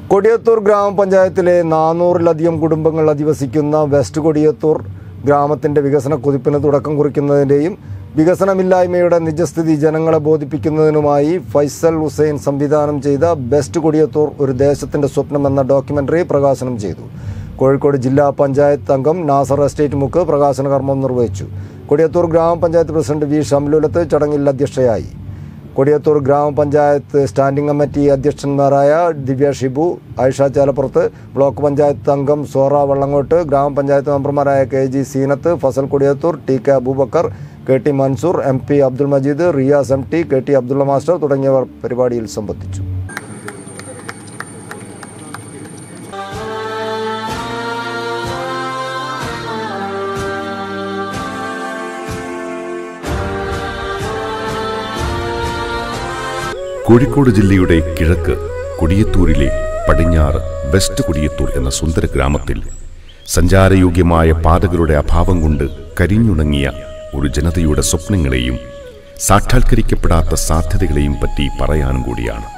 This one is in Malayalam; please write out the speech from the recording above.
കൊടിയത്തൂർ ഗ്രാമപഞ്ചായത്തിലെ നാനൂറിലധികം കുടുംബങ്ങൾ അധിവസിക്കുന്ന വെസ്റ്റ് കൊടിയത്തൂർ ഗ്രാമത്തിൻ്റെ വികസന കുതിപ്പിന് തുടക്കം കുറിക്കുന്നതിൻ്റെയും വികസനമില്ലായ്മയുടെ നിജസ്ഥിതി ജനങ്ങളെ ബോധിപ്പിക്കുന്നതിനുമായി ഫൈസൽ ഹുസൈൻ സംവിധാനം ചെയ്ത ബെസ്റ്റ് കൊടിയത്തൂർ ഒരു ദേശത്തിൻ്റെ സ്വപ്നം എന്ന ഡോക്യുമെൻ്ററി പ്രകാശനം ചെയ്തു കോഴിക്കോട് ജില്ലാ പഞ്ചായത്ത് അംഗം നാസർ എസ്റ്റേറ്റ് മുക്ക് പ്രകാശന കർമ്മം നിർവഹിച്ചു കൊടിയത്തൂർ ഗ്രാമപഞ്ചായത്ത് പ്രസിഡന്റ് വി ഷംലുലത്ത് ചടങ്ങിൽ അധ്യക്ഷയായി കൊടിയത്തൂർ ഗ്രാമപഞ്ചായത്ത് സ്റ്റാൻഡിംഗ് കമ്മിറ്റി അധ്യക്ഷന്മാരായ ദിവ്യ ഷിബു ആയിഷ ചാലപ്പുറത്ത് ബ്ലോക്ക് പഞ്ചായത്ത് അംഗം സോറ വള്ളങ്ങോട്ട് ഗ്രാമപഞ്ചായത്ത് മെമ്പർമാരായ K G Seenath Fasal Kodiyathur T K Aboobacker K T Mansoor M P Abdul Majeed Riyas M T K T Abdulla master തുടങ്ങിയവർ പരിപാടിയിൽ സംബന്ധിച്ചു കോഴിക്കോട് ജില്ലയുടെ കിഴക്ക് കൊടിയത്തൂരിലെ പടിഞ്ഞാറ് വെസ്റ്റ് കൊടിയത്തൂർ എന്ന സുന്ദര ഗ്രാമത്തിൽ സഞ്ചാരയോഗ്യമായ പാതകളുടെ അഭാവം കൊണ്ട് കരിഞ്ഞുണങ്ങിയ ഒരു ജനതയുടെ സ്വപ്നങ്ങളെയും സാക്ഷാത്കരിക്കപ്പെടാത്ത സാധ്യതകളെയും പറ്റി പറയാനും കൂടിയാണ്